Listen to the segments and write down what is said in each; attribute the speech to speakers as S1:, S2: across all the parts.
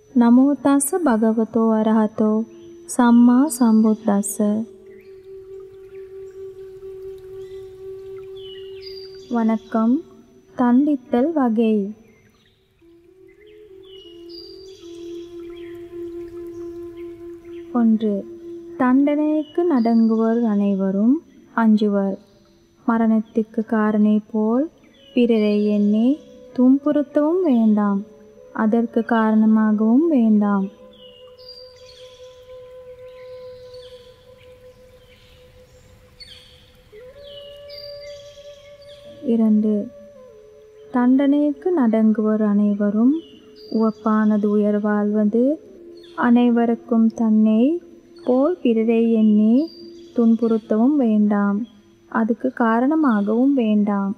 S1: නමෝ තස්ස භගවතෝ අරහතෝ සම්මා සම්බුද්දස්ස வணக்கம் தண்டித்தல் வகை ஒன்று தண்டனைக்கு நடங்குவர் அனைவரும் அஞ்சுவர் மரணத்திற்கு காரணை போல் பிறரை எண்ணி துன்புறுத்தவும் வேண்டாம் அதற்கு காரணமாகவும் வேண்டாம் இரண்டு தண்டனைக்கு நடங்குவர் அனைவரும் உவப்பானது உயர் வாழ்வது அனைவருக்கும் தன்னை போல் பிறரை எண்ணி துன்புறுத்தவும் வேண்டாம் அதுக்கு காரணமாகவும் வேண்டாம்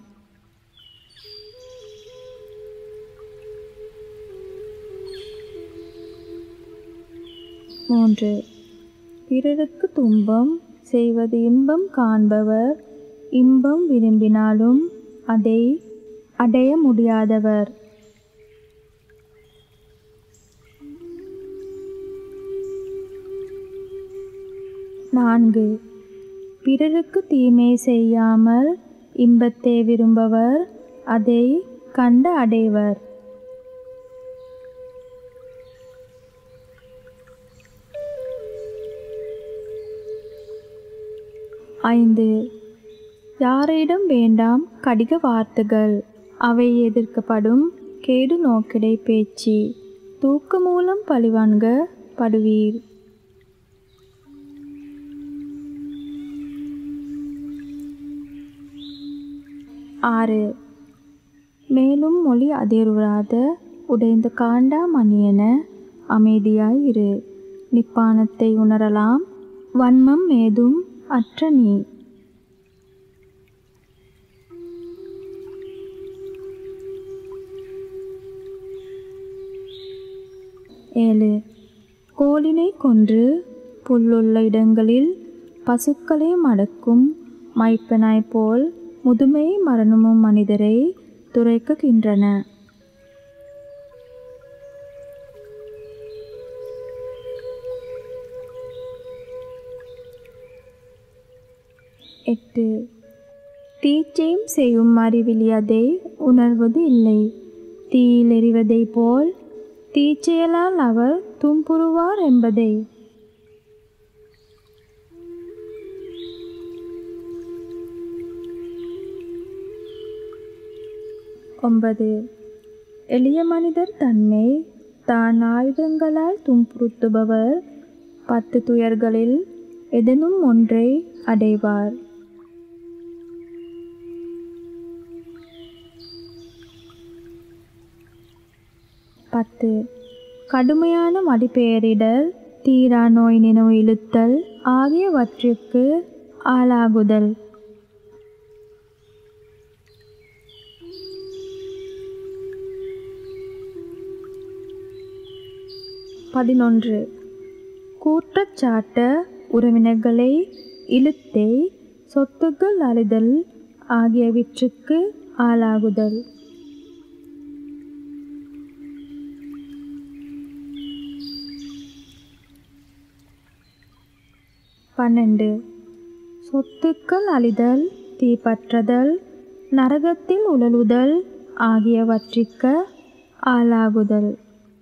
S1: மூன்று பிறருக்கு துன்பம் செய்வது இன்பம் காண்பவர் இன்பம் விரும்பினாலும் அதை அடைய முடியாதவர் நான்கு பிறருக்கு தீமை செய்யாமல் இன்பத்தை விரும்பவர் அதை கண்டு அடைவர் ஐந்து யாரிடம் வேண்டாம் கடிக வார்த்தைகள் அவை எதிர்க்கப்படும் கேடு நோக்கிடை பேச்சு தூக்கு மூலம் பழிவான்க படுவீர் ஆறு மேலும் மொழி அதிர்வுறாத உடைந்த காண்டா மணியென அமைதியாய் இரு நிப்பானத்தை உணரலாம் வன்மம் ஏதும் அற்ற நீ ஏழு கோலினை கொன்று புல்லுள்ள இடங்களில் பசுக்களை மடக்கும் மைப்பனாய் போல் முதுமை மரணமும் மனிதரை துரைக்குகின்றன எட்டு தீச்சையும் செய்யும் அறிவிலி அதை உணர்வது இல்லை தீயில் எறிவதைப் போல் தீச்செயலால் அவர் துன்புறுவார் என்பதை ஒன்பது எளிய மனிதர் தன்மை தான் ஆயுதங்களால் துன்புறுத்துபவர் பத்து துயர்களில் எதனும் ஒன்றை அடைவார் பத்து கடுமையான மடிபெயரிடல் தீரா நோய் நினைவு இழுத்தல் ஆகியவற்றிற்கு ஆளாகுதல் பதினொன்று கூற்றச்சாட்ட உறவினர்களை இழுத்தே சொத்துக்கள் அழிதல் ஆகியவற்றுக்கு ஆளாகுதல் பன்னெண்டு சொத்துக்கள் அழிதல் தீப்பற்றுதல் நரகத்தில் உழலுதல் ஆகியவற்றிற்கு ஆளாகுதல்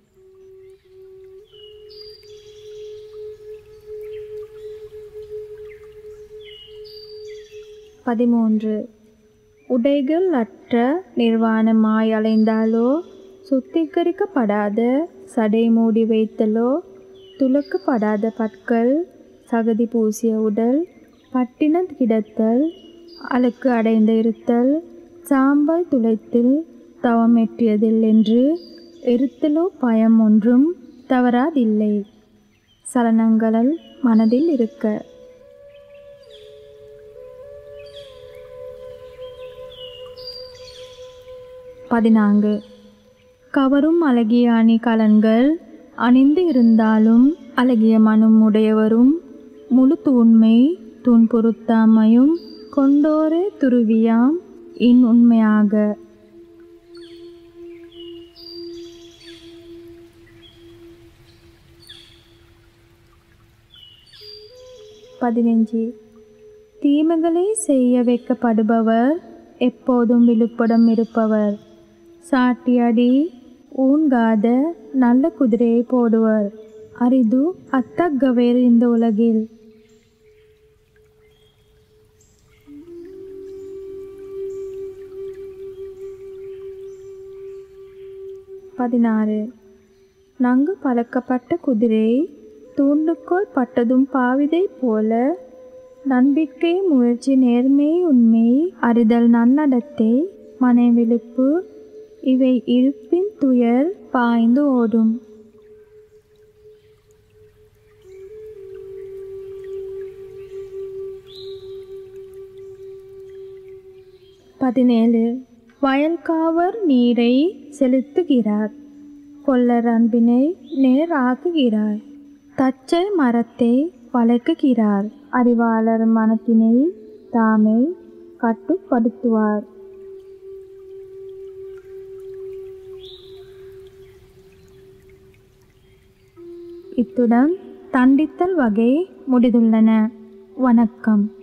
S1: பதிமூன்று உடைகள் அற்ற நிர்வாணமாய் அலைந்தாலோ சுத்திகரிக்கப்படாத சடை மூடி வைத்தலோ துலக்கப்படாத பற்கள் சகதி பூசிய உடல் பட்டின கிடத்தல் அழுக்கு அடைந்த இருத்தல் சாம்பல் துளைத்தில் தவமெற்றியதில் என்று எருத்தலோ பயம் ஒன்றும் தவறாதில்லை சலனங்கள் மனதில் இருக்க பதினான்கு கவரும் அழகிய அணிகலன்கள் அணிந்து இருந்தாலும் அழகிய மனம் உடையவரும் முழு தூண்மை துன்புறுத்தாமையும் கொண்டோரே துருவியாம் இன் உண்மையாக பதினஞ்சு தீமைகளை செய்ய வைக்கப்படுபவர் எப்போதும் விழுப்புடம் இருப்பவர் சாட்டியடி ஊன்காத நல்ல குதிரையை போடுவர் அரிது அத்தக்கவேர் இந்த உலகில் பதினாறு நன்கு பழக்கப்பட்ட குதிரை தூண்டுக்கோல் பட்டதும் பாவிதை போல நம்பிக்கை முயற்சி நேர்மை உண்மை அறிதல் நன்னடத்தை மனைவிழுப்பு இவை இருப்பின் துயர் பாய்ந்து ஓடும் பதினேழு வயல்காவர் நீரை செலுத்துகிறார் கொல்லர் அன்பினை நேராக்குகிறார் தச்சை மரத்தை வளர்க்குகிறார் அறிவாளர் மனத்தினை தாமே கட்டுப்படுத்துவார் இத்துடன் தண்டித்தல் வகை முடிந்துள்ளன வணக்கம்